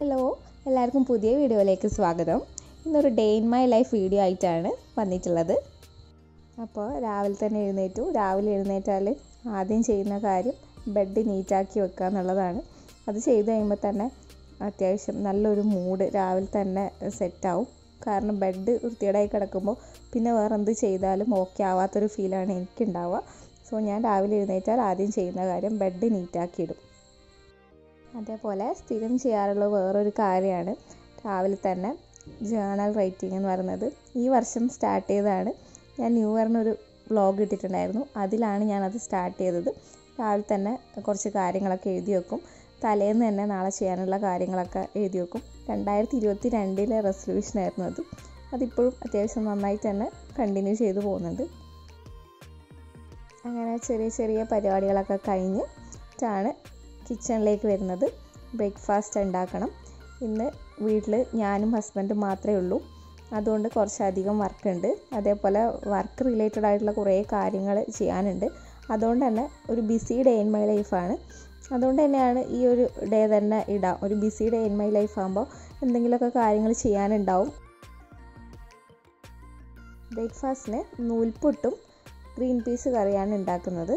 hello എല്ലാവർക്കും പുതിയ വീഡിയോയിലേക്ക് സ്വാഗതം ഇന്നൊരു day in my life video ആയിട്ടാണ് വന്നിട്ടുള്ളത് അപ്പോൾ രാവിലെ തന്നെ എഴുന്നേറ്റു രാവിലെ എഴുന്നേറ്റാൽ ആദ്യം ചെയ്യുന്ന കാര്യം ബെഡ് നീറ്റാക്കി വെക്കുക എന്നുള്ളതാണ് അത് ചെയ്ത് കഴിയുമ്പോൾ തന്നെ അത്യാവശ്യം നല്ലൊരു മൂഡ് രാവിലെ തന്നെ സെറ്റാവും കാരണം ബെഡ് വൃത്തികേടായി കിടക്കുമ്പോൾ പിന്നെ വേറെ എന്ത് ചെയ്താലും ഓക്കെ ആവാത്തൊരു ഫീലാണ് എനിക്കുണ്ടാവുക സോ ഞാൻ രാവിലെ എഴുന്നേറ്റാൽ ആദ്യം ചെയ്യുന്ന കാര്യം ബെഡ് നീറ്റാക്കി ഇടും അതേപോലെ സ്ഥിരം ചെയ്യാറുള്ള വേറൊരു കാര്യമാണ് രാവിലെ തന്നെ ജേണൽ റൈറ്റിംഗ് എന്ന് പറയുന്നത് ഈ വർഷം സ്റ്റാർട്ട് ചെയ്തതാണ് ഞാൻ ന്യൂ ഇയറിനൊരു വ്ളോഗ് ഇട്ടിട്ടുണ്ടായിരുന്നു അതിലാണ് ഞാനത് സ്റ്റാർട്ട് ചെയ്തത് രാവിലെ തന്നെ കുറച്ച് കാര്യങ്ങളൊക്കെ എഴുതി വെക്കും തലേന്ന് തന്നെ നാളെ ചെയ്യാനുള്ള കാര്യങ്ങളൊക്കെ എഴുതി വെക്കും രണ്ടായിരത്തി ഇരുപത്തി രണ്ടിലെ റെസൊല്യൂഷനായിരുന്നു അത് അതിപ്പോഴും അത്യാവശ്യം നന്നായിട്ട് തന്നെ കണ്ടിന്യൂ ചെയ്തു പോകുന്നുണ്ട് അങ്ങനെ ചെറിയ ചെറിയ പരിപാടികളൊക്കെ കഴിഞ്ഞിട്ടാണ് കിച്ചണിലേക്ക് വരുന്നത് ബ്രേക്ക്ഫാസ്റ്റ് ഉണ്ടാക്കണം ഇന്ന് വീട്ടിൽ ഞാനും ഹസ്ബൻഡും മാത്രമേ ഉള്ളൂ അതുകൊണ്ട് കുറച്ചധികം വർക്കുണ്ട് അതേപോലെ വർക്ക് റിലേറ്റഡ് ആയിട്ടുള്ള കുറേ കാര്യങ്ങൾ ചെയ്യാനുണ്ട് അതുകൊണ്ട് തന്നെ ഒരു ബിസി ഡേ ഇൻ മൈ ലൈഫാണ് അതുകൊണ്ട് തന്നെയാണ് ഈ ഒരു ഡേ തന്നെ ഇടാം ഒരു busy day in my life ആകുമ്പോൾ എന്തെങ്കിലുമൊക്കെ കാര്യങ്ങൾ ചെയ്യാനുണ്ടാവും ബ്രേക്ക്ഫാസ്റ്റിന് നൂൽപുട്ടും ഗ്രീൻ പീസ് കറിയാണ് ഉണ്ടാക്കുന്നത്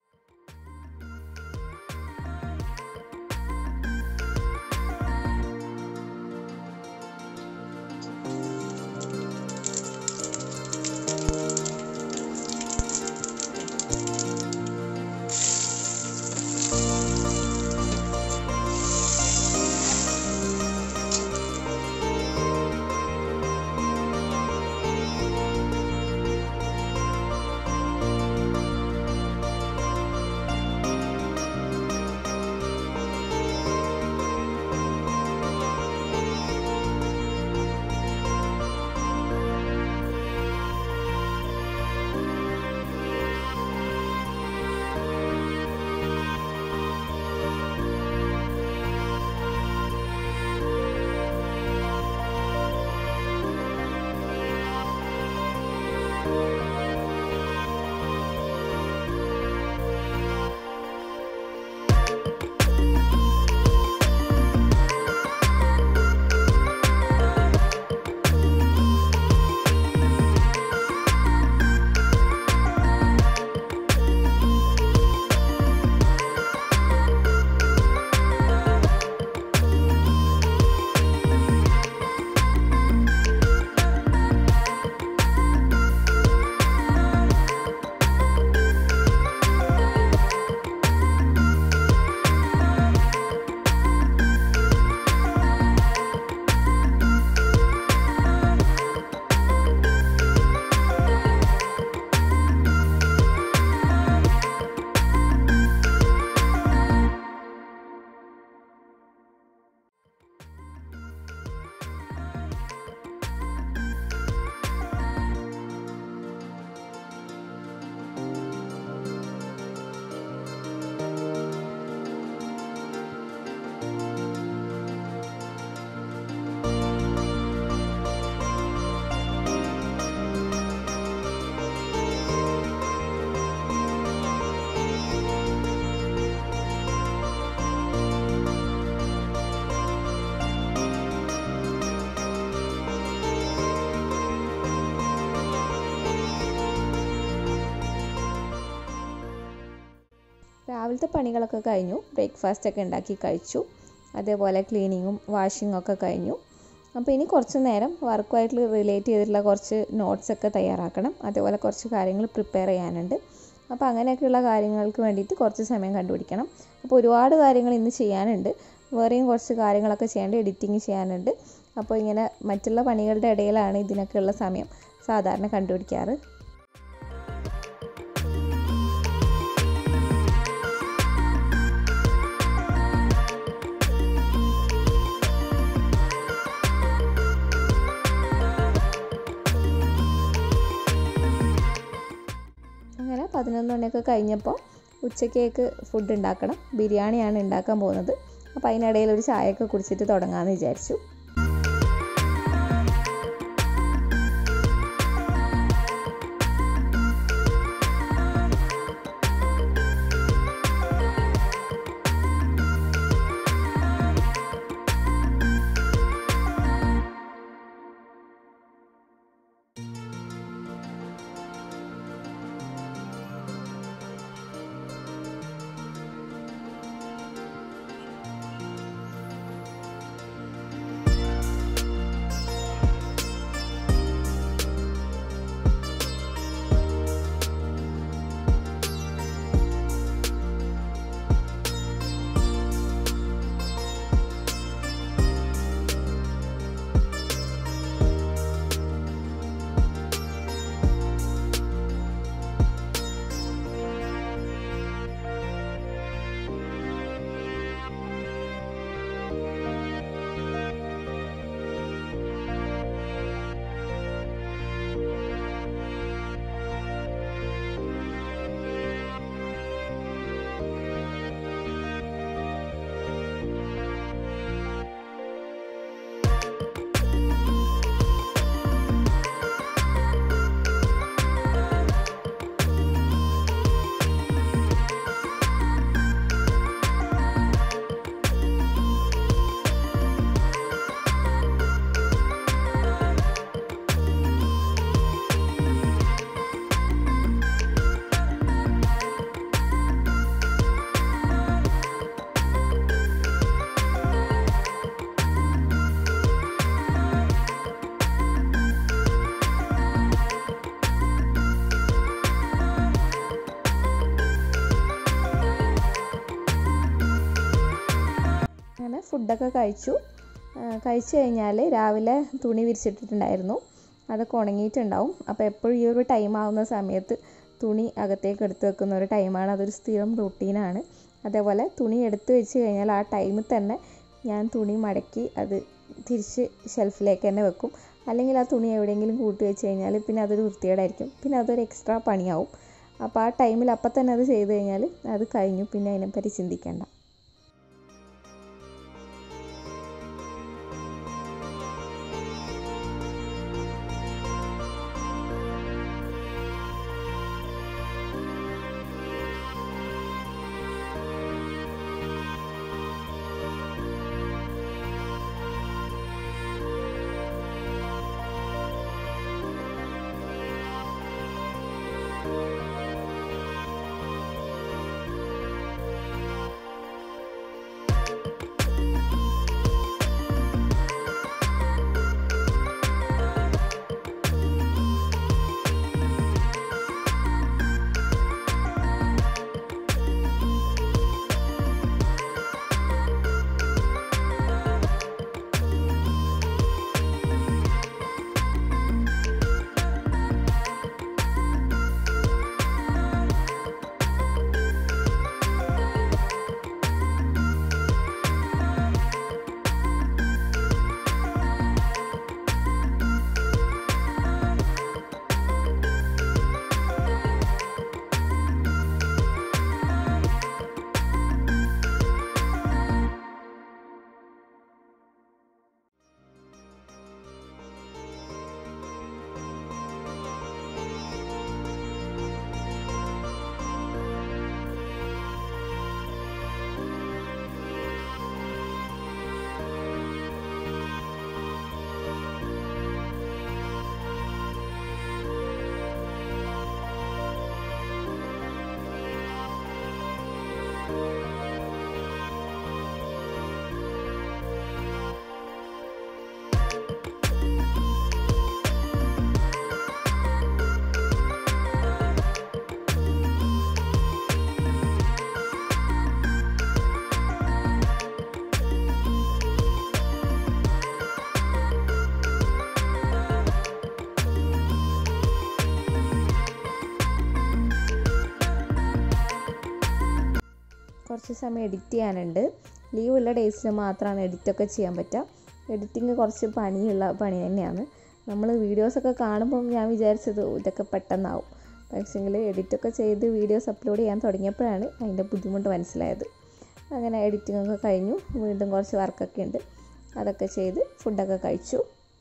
രാവിലത്തെ പണികളൊക്കെ കഴിഞ്ഞു ബ്രേക്ക്ഫാസ്റ്റ് ഒക്കെ ഉണ്ടാക്കി കഴിച്ചു അതേപോലെ ക്ലീനിങ്ങും വാഷിങ്ങും ഒക്കെ കഴിഞ്ഞു അപ്പോൾ ഇനി കുറച്ച് നേരം വർക്കുമായിട്ട് റിലേറ്റ് ചെയ്തിട്ടുള്ള കുറച്ച് നോട്ട്സ് ഒക്കെ തയ്യാറാക്കണം അതേപോലെ കുറച്ച് കാര്യങ്ങൾ പ്രിപ്പയർ ചെയ്യാനുണ്ട് അപ്പോൾ അങ്ങനെയൊക്കെയുള്ള കാര്യങ്ങൾക്ക് വേണ്ടിയിട്ട് കുറച്ച് സമയം കണ്ടുപിടിക്കണം അപ്പോൾ ഒരുപാട് കാര്യങ്ങൾ ഇന്ന് ചെയ്യാനുണ്ട് വേറെയും കുറച്ച് കാര്യങ്ങളൊക്കെ ചെയ്യാണ്ട് എഡിറ്റിങ് ചെയ്യാനുണ്ട് അപ്പോൾ ഇങ്ങനെ മറ്റുള്ള പണികളുടെ ഇടയിലാണ് ഇതിനൊക്കെയുള്ള സമയം സാധാരണ കണ്ടുപിടിക്കാറ് അങ്ങനെ പതിനൊന്ന് മണിയൊക്കെ കഴിഞ്ഞപ്പോൾ ഉച്ചക്കേക്ക് ഫുഡ് ഉണ്ടാക്കണം ബിരിയാണിയാണ് ഉണ്ടാക്കാൻ പോകുന്നത് അപ്പോൾ അതിനിടയിൽ ഒരു ചായയൊക്കെ കുടിച്ചിട്ട് തുടങ്ങാമെന്ന് വിചാരിച്ചു ഫുഡൊക്കെ കഴിച്ചു കഴിച്ചു കഴിഞ്ഞാൽ രാവിലെ തുണി വിരിച്ചിട്ടിട്ടുണ്ടായിരുന്നു അതൊക്കെ ഉണങ്ങിയിട്ടുണ്ടാവും അപ്പോൾ എപ്പോഴും ഈ ഒരു ടൈം ആവുന്ന സമയത്ത് തുണി അകത്തേക്ക് എടുത്ത് വെക്കുന്ന ഒരു ടൈമാണ് അതൊരു സ്ഥിരം റുട്ടീനാണ് അതേപോലെ തുണി എടുത്ത് വെച്ച് കഴിഞ്ഞാൽ ആ ടൈമിൽ തന്നെ ഞാൻ തുണി മടക്കി അത് തിരിച്ച് ഷെൽഫിലേക്ക് തന്നെ വെക്കും അല്ലെങ്കിൽ ആ തുണി എവിടെയെങ്കിലും കൂട്ടി വെച്ച് കഴിഞ്ഞാൽ പിന്നെ അതൊരു വൃത്തികേടായിരിക്കും പിന്നെ അതൊരു എക്സ്ട്രാ പണിയാവും അപ്പോൾ ആ ടൈമിൽ അപ്പം തന്നെ അത് ചെയ്ത് കഴിഞ്ഞാൽ അത് കഴിഞ്ഞു പിന്നെ അതിനെപ്പറ്റി ചിന്തിക്കേണ്ട കുറച്ച് സമയം എഡിറ്റ് ചെയ്യാനുണ്ട് ലീവുള്ള ഡേയ്സിൽ മാത്രമാണ് എഡിറ്റൊക്കെ ചെയ്യാൻ പറ്റുക എഡിറ്റിങ് കുറച്ച് പണിയുള്ള പണി തന്നെയാണ് നമ്മൾ വീഡിയോസൊക്കെ കാണുമ്പം ഞാൻ വിചാരിച്ചത് ഇതൊക്കെ പെട്ടെന്നാവും പക്ഷേങ്കിൽ എഡിറ്റൊക്കെ ചെയ്ത് വീഡിയോസ് അപ്ലോഡ് ചെയ്യാൻ തുടങ്ങിയപ്പോഴാണ് അതിൻ്റെ ബുദ്ധിമുട്ട് മനസ്സിലായത് അങ്ങനെ എഡിറ്റിംഗ് ഒക്കെ കഴിഞ്ഞു വീണ്ടും കുറച്ച് വർക്കൊക്കെ ഉണ്ട് അതൊക്കെ ചെയ്ത് ഫുഡൊക്കെ കഴിച്ചു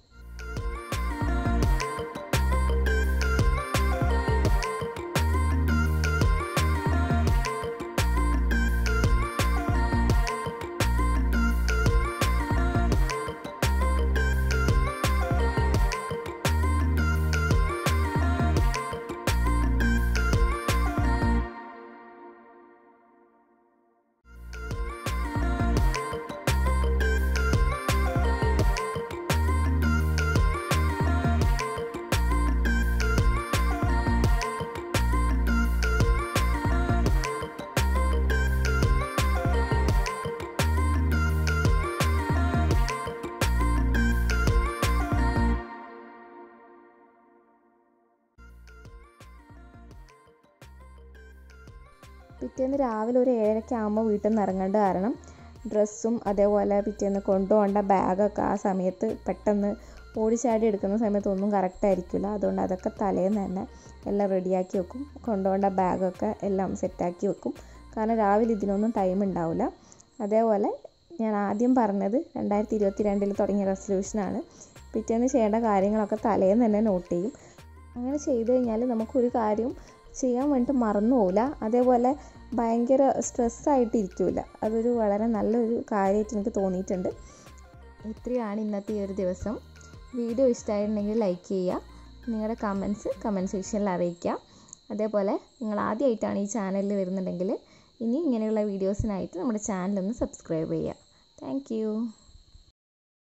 പിറ്റേന്ന് രാവിലെ ഒരു ഏഴരയ്ക്ക് ആകുമ്പോൾ വീട്ടിൽ നിന്ന് ഇറങ്ങേണ്ട കാരണം ഡ്രസ്സും അതേപോലെ പിറ്റേന്ന് കൊണ്ടുപോകേണ്ട ബാഗൊക്കെ ആ സമയത്ത് പെട്ടെന്ന് ഓടിച്ചാടി എടുക്കുന്ന സമയത്ത് ഒന്നും കറക്റ്റ് ആയിരിക്കില്ല അതുകൊണ്ട് അതൊക്കെ തലേന്ന് തന്നെ എല്ലാം റെഡിയാക്കി വെക്കും കൊണ്ടുപോകേണ്ട ബാഗൊക്കെ എല്ലാം സെറ്റാക്കി വെക്കും കാരണം രാവിലെ ഇതിനൊന്നും ടൈം ഉണ്ടാവില്ല അതേപോലെ ഞാൻ ആദ്യം പറഞ്ഞത് രണ്ടായിരത്തി ഇരുപത്തി രണ്ടിൽ തുടങ്ങിയ റെസൊല്യൂഷനാണ് പിറ്റേന്ന് ചെയ്യേണ്ട കാര്യങ്ങളൊക്കെ തലേന്ന് തന്നെ നോട്ട് ചെയ്യും അങ്ങനെ ചെയ്ത് കഴിഞ്ഞാൽ നമുക്കൊരു കാര്യം ചെയ്യാൻ വേണ്ടിയിട്ട് മറന്നു പോവില്ല അതേപോലെ ഭയങ്കര സ്ട്രെസ്സായിട്ടിരിക്കില്ല അതൊരു വളരെ നല്ലൊരു കാര്യമായിട്ട് എനിക്ക് തോന്നിയിട്ടുണ്ട് ഇത്രയാണ് ഇന്നത്തെ ഈ ഒരു ദിവസം വീഡിയോ ഇഷ്ടമായിട്ടുണ്ടെങ്കിൽ ലൈക്ക് ചെയ്യുക നിങ്ങളുടെ കമൻസ് കമൻറ്റ് സെക്ഷനിൽ അറിയിക്കുക അതേപോലെ നിങ്ങൾ ആദ്യമായിട്ടാണ് ഈ ചാനലിൽ വരുന്നുണ്ടെങ്കിൽ ഇനി ഇങ്ങനെയുള്ള വീഡിയോസിനായിട്ട് നമ്മുടെ ചാനലൊന്ന് സബ്സ്ക്രൈബ് ചെയ്യുക താങ്ക്